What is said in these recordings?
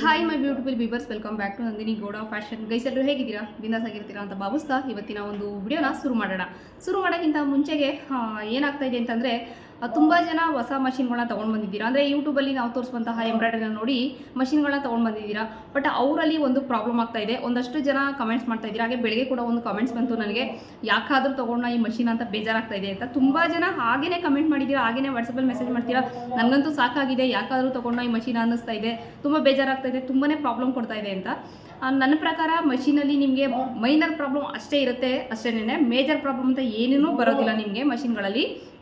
hi my beautiful beavers welcome back to Nandini Gowda fashion guys ಎಲ್ಲರೂ ಹೇಗಿದ್ದೀರಾ ಬಿಂದಾಸ್ ಆಗಿರ್ತೀರಾ ಅಂತ ಭಾವಿಸ್ತಾ ಇವತ್ತಿನ ಒಂದು ವಿಡಿಯೋನ ಶುರು ಮಾಡೋಣ ಶುರು ಮಾಡೋಕ್ಕಿಂತ ಮುಂಚೆಗೆ ಆ, ಏನಾಗ್ತಾ ಇದೆ ಅಂತಂದರೆ ತುಂಬ ಜನ ಹೊಸ ಮಷಿನ್ಗಳನ್ನ ತೊಗೊಂಡು ಬಂದಿದ್ದೀರಾ ಅಂದರೆ ಯೂಟ್ಯೂಬಲ್ಲಿ ನಾವು ತೋರಿಸುವಂತಹ ಎಂಬ್ರಾಯ್ಡರಿನ ನೋಡಿ ಮಷಿನ್ಗಳನ್ನ ತೊಗೊಂಡು ಬಂದಿದ್ದೀರಾ ಬಟ್ ಅವರಲ್ಲಿ ಒಂದು ಪ್ರಾಬ್ಲಮ್ ಆಗ್ತಾ ಇದೆ ಒಂದಷ್ಟು ಜನ ಕಮೆಂಟ್ಸ್ ಮಾಡ್ತಾ ಇದ್ದೀರಾ ಹಾಗೆ ಬೆಳಗ್ಗೆ ಕೂಡ ಒಂದು ಕಮೆಂಟ್ಸ್ ಬಂತು ನನಗೆ ಯಾಕಾದರೂ ತೊಗೊಂಡ ಈ ಮಷಿನ್ ಅಂತ ಬೇಜಾರಾಗ್ತಾ ಇದೆ ಅಂತ ತುಂಬ ಜನ ಹಾಗೇನೆ ಕಮೆಂಟ್ ಮಾಡಿದ್ದೀರಾ ಹಾಗೇನೆ ವಾಟ್ಸಪ್ಪಲ್ಲಿ ಮೆಸೇಜ್ ಮಾಡ್ತೀರಾ ನನಗಂತೂ ಸಾಕಾಗಿದೆ ಯಾಕಾದರೂ ತೊಗೊಂಡ ಈ ಮಷಿನ್ ಅನ್ನಿಸ್ತಾ ಇದೆ ತುಂಬ ಬೇಜಾರಾಗ್ತಾ ಇದೆ ತುಂಬಾ ಪ್ರಾಬ್ಲಮ್ ಕೊಡ್ತಾ ಇದೆ ಅಂತ ಆ, ನನ್ನ ಪ್ರಕಾರ ಮಷೀನಲ್ಲಿ ನಿಮಗೆ ಮೈನರ್ ಪ್ರಾಬ್ಲಮ್ ಅಷ್ಟೇ ಇರುತ್ತೆ ಅಷ್ಟೇನೆ ಮೇಜರ್ ಪ್ರಾಬ್ಲಮ್ ಅಂತ ಏನೇನೂ ಬರೋದಿಲ್ಲ ನಿಮಗೆ ಮಷಿನ್ಗಳಲ್ಲಿ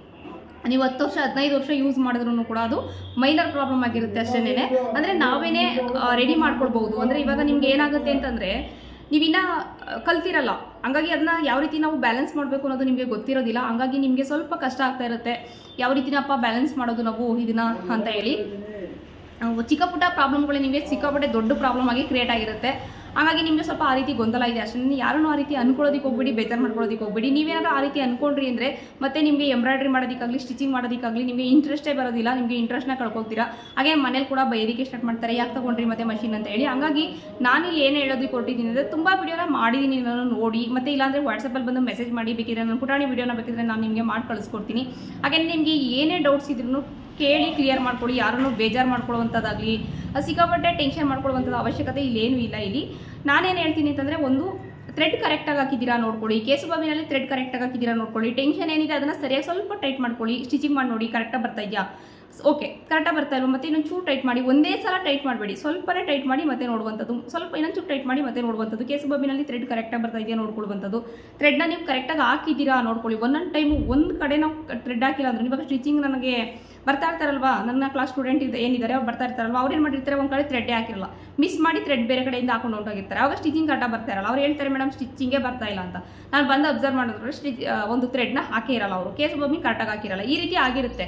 ನೀವು ಹತ್ತು ವರ್ಷ ಹದಿನೈದು ವರ್ಷ ಯೂಸ್ ಮಾಡಿದ್ರು ಕೂಡ ಅದು ಮೈನರ್ ಪ್ರಾಬ್ಲಮ್ ಆಗಿರುತ್ತೆ ಅಷ್ಟೇನೆ ಅಂದರೆ ನಾವೇನೇ ರೆಡಿ ಮಾಡ್ಕೊಳ್ಬಹುದು ಅಂದರೆ ಇವಾಗ ನಿಮ್ಗೆ ಏನಾಗುತ್ತೆ ಅಂತಂದರೆ ನೀವಿನ್ನ ಆ, ಕಲ್ತಿರಲ್ಲ ಹಂಗಾಗಿ ಅದನ್ನ ಯಾವ ರೀತಿ ನಾವು ಬ್ಯಾಲೆನ್ಸ್ ಮಾಡಬೇಕು ಅನ್ನೋದು ನಿಮಗೆ ಗೊತ್ತಿರೋದಿಲ್ಲ ಹಂಗಾಗಿ ನಿಮಗೆ ಸ್ವಲ್ಪ ಕಷ್ಟ ಆಗ್ತಾ ಇರುತ್ತೆ ಯಾವ ರೀತಿನಪ್ಪ ಬ್ಯಾಲೆನ್ಸ್ ಮಾಡೋದು ನಾವು ಇದನ್ನ ಅಂತ ಹೇಳಿ ಅವು ಚಿಕ್ಕ ಪುಟ್ಟ ಪ್ರಾಬ್ಲಮ್ಗಳು ನಿಮಗೆ ಸಿಕ್ಕಾಪಟ್ಟೆ ದೊಡ್ಡ ಪ್ರಾಬ್ಲಮ್ ಆಗಿ ಕ್ರಿಯೇಟ್ ಆಗಿರುತ್ತೆ ಹಾಗಾಗಿ ನಿಮಗೆ ಸ್ವಲ್ಪ ಆ ರೀತಿ ಗೊಂದಲ ಇದೆ ಅಷ್ಟೇ ಯಾರನ್ನೂ ಆ ರೀತಿ ಅನ್ಕೊಳ್ಳೋದಕ್ಕೆ ಹೋಗ್ಬಿಡಿ ಬೇಜಾರು ಮಾಡ್ಕೊಳ್ಳೋದಕ್ಕೆ ಹೋಗ್ಬಿಡಿ ನೀವೇನಾದ್ರೂ ಆ ರೀತಿ ಅನ್ಕೊಂಡ್ರಿ ಅಂದರೆ ಮತ್ತೆ ನಿಮಗೆ ಎಂಬ್ರಾಯ್ಡ್ರಿ ಮಾಡೋದಕ್ಕಾಗಲಿ ಸ್ಟಿಚಿಂಗ್ ಮಾಡೋದಕ್ಕಾಗಲಿ ನಿಮಗೆ ಇಂಟ್ರೆಸ್ಟೇ ಬರೋದಿಲ್ಲ ನಿಮಗೆ ಇಂಟ್ರೆಸ್ಟ್ನ ಕಳ್ಕೊಳ್ತೀರಾ ಹಾಗೆ ಮನೇಲಿ ಕೂಡ ಬೈಯೋದಕ್ಕೆ ಸ್ಟಾರ್ಟ್ ಮಾಡ್ತಾರೆ ಯಾಕೆ ತಗೊಂಡ್ರಿ ಮತ್ತೆ ಮಷಿನ್ ಅಂತ ಹೇಳಿ ಹಂಗಾಗಿ ನಾನಿಲ್ಲಿ ಏನು ಹೇಳೋದಕ್ಕೆ ಕೊಟ್ಟಿದ್ದೀನಿ ಅಂದರೆ ತುಂಬ ವಿಡಿಯೋನ ಮಾಡಿದ್ದೀನಿ ನಾನು ನೋಡಿ ಮತ್ತೆ ಇಲ್ಲಾಂದರೆ ವಾಟ್ಸಪ್ಪಲ್ಲಿ ಬಂದು ಮೆಸೇಜ್ ಮಾಡಿ ಬೇಕಿದ್ರೆ ನಾನು ಪುಟಾಣಿ ವಿಡಿಯೋನ ಬೇಕಿದ್ರೆ ನಾನು ನಿಮಗೆ ಮಾಡಿ ಕಳಿಸ್ಕೊಡ್ತೀನಿ ಹಾಗೆ ನಿಮಗೆ ಏನೇ ಡೌಟ್ಸ್ ಇದ್ರೂ ಕೇಳಿ ಕ್ಲಿಯರ್ ಮಾಡ್ಕೊಳ್ಳಿ ಯಾರನ್ನು ಬೇಜಾರು ಮಾಡ್ಕೊಳ್ಳುವಂಥದ್ದಾಗಲಿ ಸಿಕ್ಕಾಪಟ್ಟೆ ಟೆನ್ಷನ್ ಮಾಡ್ಕೊಳ್ಳುವಂಥದ್ದು ಅವಶ್ಯಕತೆ ಇಲ್ಲೇನೂ ಇಲ್ಲ ಇಲ್ಲಿ ನಾನೇನು ಹೇಳ್ತೀನಿ ಅಂತಂದರೆ ಒಂದು ಥ್ರೆಡ್ ಕರೆಕ್ಟಾಗಿ ಹಾಕಿದ್ದೀರಾ ನೋಡ್ಕೊಳ್ಳಿ ಕೇಸು ಬಾವಿನಲ್ಲಿ ಥ್ರೆಡ್ ಕರೆಕ್ಟಾಗಿ ಹಾಕಿದ್ದೀರಾ ನೋಡ್ಕೊಳ್ಳಿ ಟೆನ್ಷನ್ ಏನಿದೆ ಅದನ್ನು ಸರಿಯಾಗಿ ಸ್ವಲ್ಪ ಟೈಟ್ ಮಾಡ್ಕೊಳ್ಳಿ ಸ್ಟಿಚಿಂಗ್ ಮಾಡಿ ನೋಡಿ ಕರೆಕ್ಟಾಗಿ ಬರ್ತಾ ಇದೆಯಾ ಓಕೆ ಕರೆಕ್ಟಾಗಿ ಬರ್ತಾ ಇಲ್ವಾ ಮತ್ತೆ ಇನ್ನೊಂದು ಚೂರು ಟೈಟ್ ಮಾಡಿ ಒಂದೇ ಸಲ ಟೈಟ್ ಮಾಡಬೇಡಿ ಸ್ವಲ್ಪನೇ ಟೈಟ್ ಮಾಡಿ ಮತ್ತೆ ನೋಡುವಂಥದ್ದು ಸ್ವಲ್ಪ ಇನ್ನೊಂದು ಚೂರು ಟೈಟ್ ಮಾಡಿ ಮತ್ತೆ ನೋಡುವಂಥದ್ದು ಕೇಸು ಬಾಬಿನಲ್ಲಿ ಥ್ರೆಡ್ ಕರೆಕ್ಟಾಗಿ ಬರ್ತಾ ಇದೆಯಾ ನೋಡ್ಕೊಳ್ಳುವಂಥದ್ದು ಥ್ರೆಡ್ನ ನೀವು ಕರೆಕ್ಟಾಗಿ ಹಾಕಿದ್ದೀರಾ ನೋಡ್ಕೊಳ್ಳಿ ಒಂದೊಂದು ಟೈಮು ಒಂದು ಕಡೆ ನಾವು ಥ್ರೆಡ್ ಹಾಕಿಲ್ಲ ಅಂದ್ರೆ ಇವಾಗ ಸ್ಟಿಚಿಂಗ್ ನನಗೆ ಬರ್ತಾ ಇರ್ತಾರಲ್ವಾ ನನ್ನ ಕ್ಲಾಸ್ ಸ್ಟೂಡೆಂಟ್ ಇದೆ ಏನಿದ್ದಾರೆ ಅವ್ರು ಬರ್ತಾ ಇರ್ತಾರಲ್ವಾ ಅವ್ರು ಏನು ಮಾಡಿರ್ತಾರೆ ಒಂದು ಕಡೆ ಥ್ರೆಡ್ಡೇ ಹಾಕಿರಲ್ಲ ಮಿಸ್ ಮಾಡಿ ಥ್ರೆಡ್ ಬೇರೆ ಕಡೆಯಿಂದ ಹಾಕೊಂಡು ಹೊಂಟೋಗಿರ್ತಾರೆ ಅವಾಗ ಸ್ಟಿಚಿಂಗ್ ಕರೆಕ್ಟಾಗಿ ಬರ್ತಾ ಇರಲ್ಲ ಅವ್ರು ಹೇಳ್ತಾರೆ ಮೇಡಮ್ ಸ್ಟಿಚಿಂಗೇ ಬರ್ತಾ ಇಲ್ಲ ಅಂತ ನಾನು ಬಂದು ಅಬ್ಸರ್ವ್ ಮಾಡಿದ್ರೆ ಸ್ಟಿಚ್ ಒಂದು ಥ್ರೆಡ್ನ ಹಾಕೇ ಇರಲ್ಲ ಅವರು ಕೇಸ್ ಬೊಮ್ಮಿ ಕರೆಕ್ಟಾಗಿ ಹಾಕಿರಲ್ಲ ಈ ರೀತಿ ಆಗಿರುತ್ತೆ